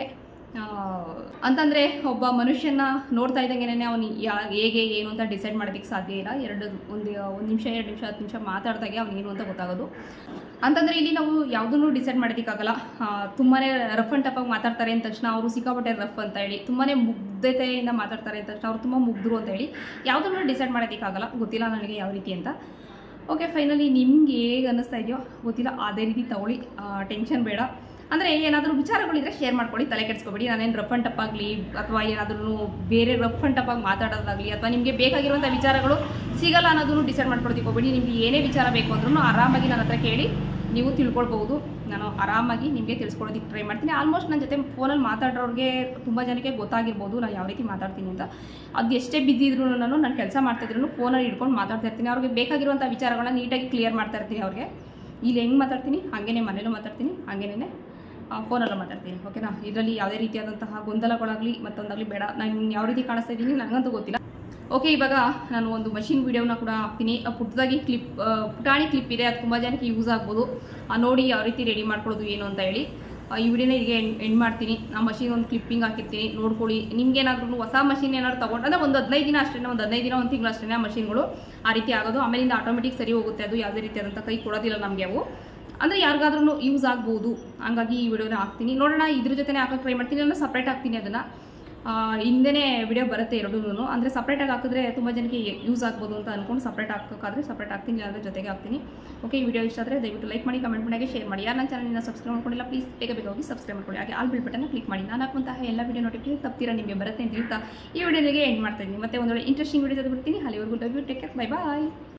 ಅಂತಂದರೆ ಒಬ್ಬ ಮನುಷ್ಯನ ನೋಡ್ತಾ ಇದ್ದಂಗೆನೇ ಅವನು ಯಾ ಹೇಗೆ ಏನು ಅಂತ ಡಿಸೈಡ್ ಮಾಡೋದಕ್ಕೆ ಸಾಧ್ಯ ಇಲ್ಲ ಎರಡು ಒಂದು ಒಂದು ನಿಮಿಷ ಎರಡು ನಿಮಿಷ ಹತ್ತು ನಿಮಿಷ ಮಾತಾಡಿದಾಗೆ ಅವ್ನು ಏನು ಅಂತ ಗೊತ್ತಾಗೋದು ಅಂತಂದರೆ ಇಲ್ಲಿ ನಾವು ಯಾವುದನ್ನು ಡಿಸೈಡ್ ಮಾಡೋದಕ್ಕಾಗಲ್ಲ ತುಂಬಾ ರಫ್ ಆ್ಯಂಡ್ ಟಫಾಗಿ ಮಾತಾಡ್ತಾರೆ ಅಂದ ತಕ್ಷಣ ಅವರು ಸಿಕ್ಕಾಪಟ್ಟೆ ರಫ್ ಅಂತ ಹೇಳಿ ತುಂಬಾ ಮುಗ್ಧತೆಯಿಂದ ಮಾತಾಡ್ತಾರೆ ಅಂದ ತಕ್ಷಣ ಅವ್ರು ತುಂಬ ಮುಗ್ಧರು ಅಂತ ಹೇಳಿ ಯಾವುದನ್ನು ಡಿಸೈಡ್ ಮಾಡೋದಕ್ಕಾಗಲ್ಲ ಗೊತ್ತಿಲ್ಲ ನನಗೆ ಯಾವ ರೀತಿ ಅಂತ ಓಕೆ ಫೈನಲಿ ನಿಮ್ಗೆ ಹೇಗೆ ಅನ್ನಿಸ್ತಾ ಇದೆಯೋ ಗೊತ್ತಿಲ್ಲ ಅದೇ ರೀತಿ ತಗೊಳ್ಳಿ ಟೆನ್ಷನ್ ಬೇಡ ಅಂದರೆ ಏನಾದರೂ ವಿಚಾರಗಳಿದ್ರೆ ಶೇರ್ ಮಾಡ್ಕೊಳ್ಳಿ ತಲೆ ಕೆಡಿಸ್ಕೊಬೇಡಿ ನಾನೇನು ರಫ್ ಆ್ಯಂಡ್ ಟಪ್ ಆಗಲಿ ಅಥವಾ ಏನಾದರೂ ಬೇರೆ ರಫ್ ಆ್ಯಂಡ್ ಟಪ್ ಆಗಿ ಮಾತಾಡೋದಾಗಲಿ ಅಥವಾ ನಿಮಗೆ ಬೇಕಾಗಿರುವಂಥ ವಿಚಾರಗಳು ಸಿಗಲ್ಲ ಅನ್ನೋದನ್ನು ಡಿಸೈಡ್ ಮಾಡ್ಕೊಳ್ತೀವಿ ಹೋಗ್ಬೇಡಿ ನಿಮಗೆ ಏನೇ ವಿಚಾರ ಬೇಕು ಅಂದ್ರೂ ಆರಾಮಾಗಿ ನನ್ನ ಹತ್ರ ಕೇಳಿ ನೀವು ತಿಳ್ಕೊಳ್ಬೋದು ನಾನು ಆರಾಮಾಗಿ ನಿಮಗೆ ತಿಳಿಸ್ಕೊಡೋದಕ್ಕೆ ಟ್ರೈ ಮಾಡ್ತೀನಿ ಆಲ್ಮೋಸ್ಟ್ ನನ್ನ ಜೊತೆ ಫೋನಲ್ಲಿ ಮಾತಾಡೋರಿಗೆ ತುಂಬ ಜನಕ್ಕೆ ಗೊತ್ತಾಗಿರ್ಬೋದು ನಾನು ಯಾವ ರೀತಿ ಮಾತಾಡ್ತೀನಿ ಅಂತ ಅದು ಎಷ್ಟೇ ಬಿಸಿ ಇದ್ರೂ ನಾನು ನಾನು ಕೆಲಸ ಮಾಡ್ತಾಯಿದ್ರು ಫೋನಲ್ಲಿ ಹಿಡ್ಕೊಂಡು ಮಾತಾಡ್ತಾ ಇರ್ತೀನಿ ಅವ್ರಿಗೆ ಬೇಕಾಗಿರುವಂಥ ವಿಚಾರಗಳನ್ನ ನೀಟಾಗಿ ಕ್ಲಿಯರ್ ಮಾಡ್ತಾ ಇರ್ತೀನಿ ಅವ್ರಿಗೆ ಇಲ್ಲಿ ಹೆಂಗೆ ಮಾತಾಡ್ತೀನಿ ಹಾಗೇನೆ ಮನೇಲೂ ಮಾತಾಡ್ತೀನಿ ಹಾಗೇನೆ ಫೋನಲ್ಲೂ ಮಾತಾಡ್ತೀನಿ ಓಕೆನಾ ಇದರಲ್ಲಿ ಯಾವುದೇ ರೀತಿಯಾದಂತಹ ಗೊಂದಲಗಳಾಗಲಿ ಮತ್ತೊಂದಾಗಲಿ ಬೇಡ ನಾನು ಯಾವ ರೀತಿ ಕಾಣಿಸ್ತಾ ಇದ್ದೀನಿ ನನಗಂತೂ ಗೊತ್ತಿಲ್ಲ ಓಕೆ ಇವಾಗ ನಾನು ಒಂದು ಮಷಿನ್ ವಿಡಿಯೋನ ಕೂಡ ಹಾಕ್ತೀನಿ ಆ ಪುಟ್ಟದಾಗಿ ಕ್ಲಿಪ್ ಆ, ಪುಟಾಣಿ ಕ್ಲಿಪ್ ಇದೆ ಅದು ತುಂಬ ಜನಕ್ಕೆ ಯೂಸ್ ಆಗ್ಬೋದು ಆ ನೋಡಿ ಯಾವ ರೀತಿ ರೆಡಿ ಮಾಡ್ಕೊಳ್ಳೋದು ಏನು ಅಂತ ಹೇಳಿ ಆ, ಈ ವಿಡಿಯೋನ ಈಗ ಎಂಡ್ ಎಂಡ್ ಮಾಡ್ತೀನಿ ಆ ಮಷಿನ್ ಒಂದು ಕ್ಲಿಪ್ಪಿಂಗ್ ಹಾಕಿರ್ತೀನಿ ನೋಡ್ಕೊಳ್ಳಿ ನಿಮ್ಗೇನಾದ್ರೂ ಹೊಸ ಮಷಿನ್ ಏನಾದ್ರು ತಗೊಂಡು ಅಂದರೆ ಒಂದು ಹದಿನೈದು ದಿನ ಅಷ್ಟೇ ಒಂದು ಹದಿನೈದು ದಿನ ಒಂದು ತಿಂಗಳು ಅಷ್ಟೇ ಆ ಮಷಿನ್ಗಳು ಆ ರೀತಿ ಆಗೋದು ಆಮೇಲಿಂದ ಆಟೋಮೆಟಿಕ್ ಸರಿ ಹೋಗುತ್ತೆ ಅದು ಯಾವುದೇ ರೀತಿಯಾದಂಥ ಕೈ ಕೊಡೋದಿಲ್ಲ ನಮಗೆ ಅವು ಅಂದರೆ ಯಾರಿಗಾದ್ರೂ ಯೂಸ್ ಆಗ್ಬೋದು ಹಂಗಾಗಿ ಈ ವಿಡಿಯೋನ ಹಾಕ್ತೀನಿ ನೋಡೋಣ ಇದ್ರ ಜೊತೆನೇ ಹಾಕೋಕೆ ಟ್ರೈ ಮಾಡ್ತೀನಿ ನಾನು ಸಪ್ರೇಟ್ ಹಾಕ್ತೀನಿ ಅದನ್ನು ಹಿಂದೆನೇ ವಿಡಿಯೋ ಬರುತ್ತೆ ಎರಡೂ ಅಂದರೆ ಸಪ್ರೇಟಾಗಿ ಹಾಕಿದ್ರೆ ತುಂಬ ಜನಕ್ಕೆ ಯೂಸ್ ಆಗ್ಬೋದು ಅಂತ ಅಂದ್ಕೊಂಡು ಸಪ್ರೇಟ್ ಹಾಕೋಕ್ಕಾದ್ರೆ ಸಪ್ರೇಟ್ ಹಾಕ್ತೀನಿ ಅದ್ರ ಜೊತೆಗೆ ಹಾಕ್ತೀನಿ ಓಕೆ ಈ ವಿಡಿಯೋ ಇಷ್ಟ ಆದರೆ ದಯವಿಟ್ಟು ಲೈಕ್ ಮಾಡಿ ಕಮೆಂಟ್ ಮಾಡಿ ಶೇರ್ ಮಾಡಿ ಯಾರು ನನ್ನ ಚಾನಲ್ನ ಸಬ್ಸ್ಕ್ರೈಬ್ ಮಾಡ್ಕೊಂಡಿಲ್ಲ ಪ್ಲೀಸ್ ಬೇಗ ಬೇಗ ಹೋಗಿ ಸಬ್ಸ್ಕ್ರೈಬ್ ಮಾಡ್ಕೊಳ್ಳಿ ಹಾಗೆ ಆಲ್ ಬಿಲ್ ಬಟನ್ನ ಕ್ಲಿಕ್ ಮಾಡಿ ನಾನು ಹಾಕುವಂತಹ ಎಲ್ಲ ವಿಡಿಯೋ ನೋಟಿಫಿಕೇಶನ್ ತಪ್ತೀರಾ ನಿಮಗೆ ಬರುತ್ತೆ ಅಂತ ಹೇಳ್ತಾ ಈ ವಿಡಿಯೋಗೆ ಎಂಡ್ ಮಾಡ್ತಾ ಇದ್ದೀನಿ ಮತ್ತೆ ಒಂದೊಳ್ಳೆ ಇಂಟ್ರೆಸ್ಟಿಂಗ್ ವಿಡಿಯೋ ಬಿಡ್ತೀನಿ ಅಲ್ಲಿವರೆಗೂ love you take care bye bye